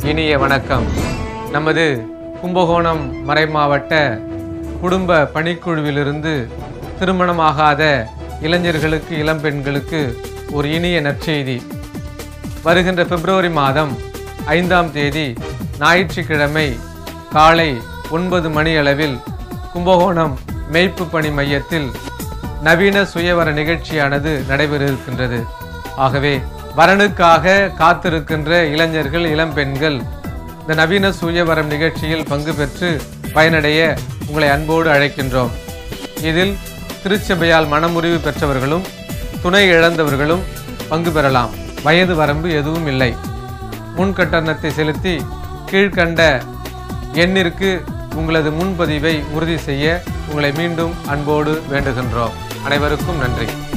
இனிய வணக்கம் நமது கும்பகோணம் மறைமாவட்ட குடும்ப பணிக்குழுவிலிருந்து திருமணமாகாத இளைஞர்களுக்கு இளம்பெண்களுக்கு ஒரு இனிய நற்செய்தி வருகின்ற பிப்ரவரி மாதம் ஐந்தாம் தேதி ஞாயிற்றுக்கிழமை காலை ஒன்பது மணி அளவில் கும்பகோணம் மெய்ப்பு பணி மையத்தில் நவீன சுயவர நிகழ்ச்சியானது நடைபெற இருக்கின்றது ஆகவே வரனுக்காக காத்திருக்கின்ற இளைஞர்கள் இளம்பெண்கள் இந்த நவீன சுயவரம் நிகழ்ச்சியில் பங்கு பெற்று பயனடைய உங்களை அன்போடு அழைக்கின்றோம் இதில் திருச்சபையால் மனமுறிவு பெற்றவர்களும் துணை இழந்தவர்களும் பங்கு பெறலாம் வயது வரம்பு எதுவும் இல்லை முன்கட்டணத்தை செலுத்தி கீழ்கண்ட எண்ணிற்கு உங்களது முன்பதிவை உறுதி செய்ய உங்களை மீண்டும் அன்போடு வேண்டுகின்றோம் அனைவருக்கும் நன்றி